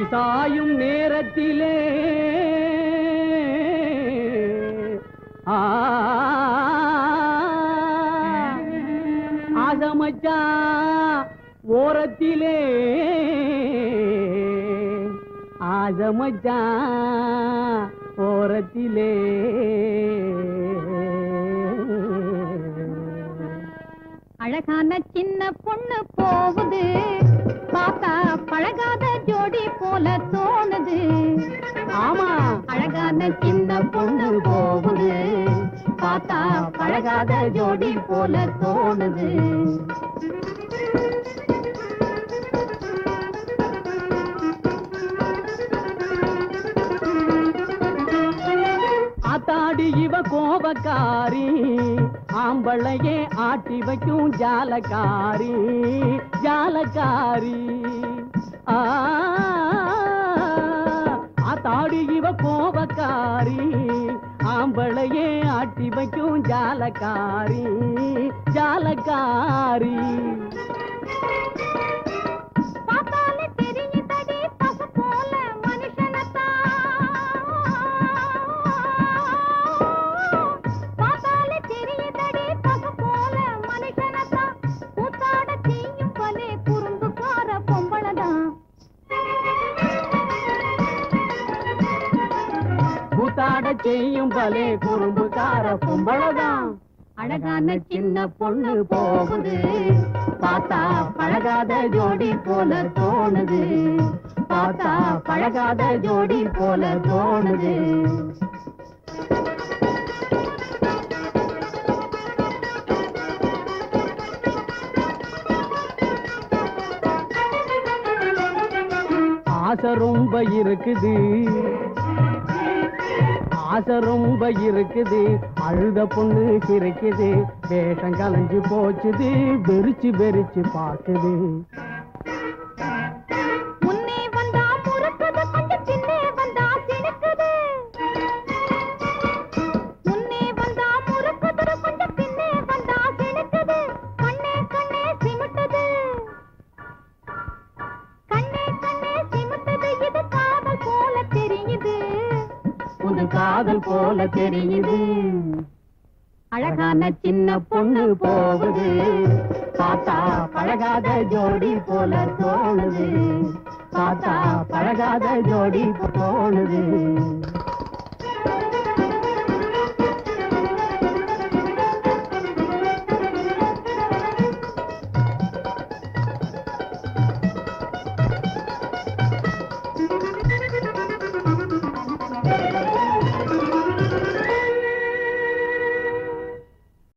சாயும் நேரத்திலே ஆ ஆசமச்சா ஓரத்திலே ஆசமச்சா ஓரத்திலே அழகான சின்ன பொண்ணு போகுது பார்த்தா பழகாத ஜோடி போல தோணுது ஆமா அழகான சின்ன பொண்ணு போகுது பார்த்தா பழகாத ஜோடி போல தோணுது ஆத்தாடி இவ கோபக்காரி ஆம்பளையே ஆட்டி வைக்கும் ஜாலக்காரி ஜாலக்காரி ஆ ஆத்தாடி இவ கோபக்காரி ஆம்பளையே ஆட்டி வைக்கும் ஜாலக்காரி ஜாலக்காரி பார்த்தாலே தெரியுதடி பசு போல மனுஷனத்தான் பார்த்தாலே தெரியுதடி பசு போல மனுஷனத்தான் கூத்தாட செய்யும் பலே குறும்புக்கார பொம்பளதான் கூத்தாட செய்யும் பலே குறும்புக்கார பொம்பளதான் அழகான சின்ன பொண்ணு போகுது பார்த்தா பழகாத ஜோடி போல தோணுது பார்த்தா பழகாத ஜோடி போல தோணுது ஆசை ரொம்ப இருக்குது ஆசை ரொம்ப இருக்குது அழுத பொண்ணு சிரிக்குது வேஷம் கலைஞ்சு போச்சுது வெறிச்சு வெறிச்சு பாக்குது முன்னே வந்தா முறுக்குது கொஞ்சம் பின்னே வந்தா சினுக்குது முன்னே வந்தா முறுக்குது கொஞ்சம் பின்னே வந்தா சினுக்குது கண்ணே கண்ணே சிமிட்டுது கண்ணே கண்ணே சிமிட்டுது இது காதல் போல தெரியுது புது காதல் போல தெரியுது அழகான சின்ன பொண்ணு போகுது பார்த்தா பழகாத ஜோடி போல தோணுது பார்த்தா பழகாத ஜோடி தோணுது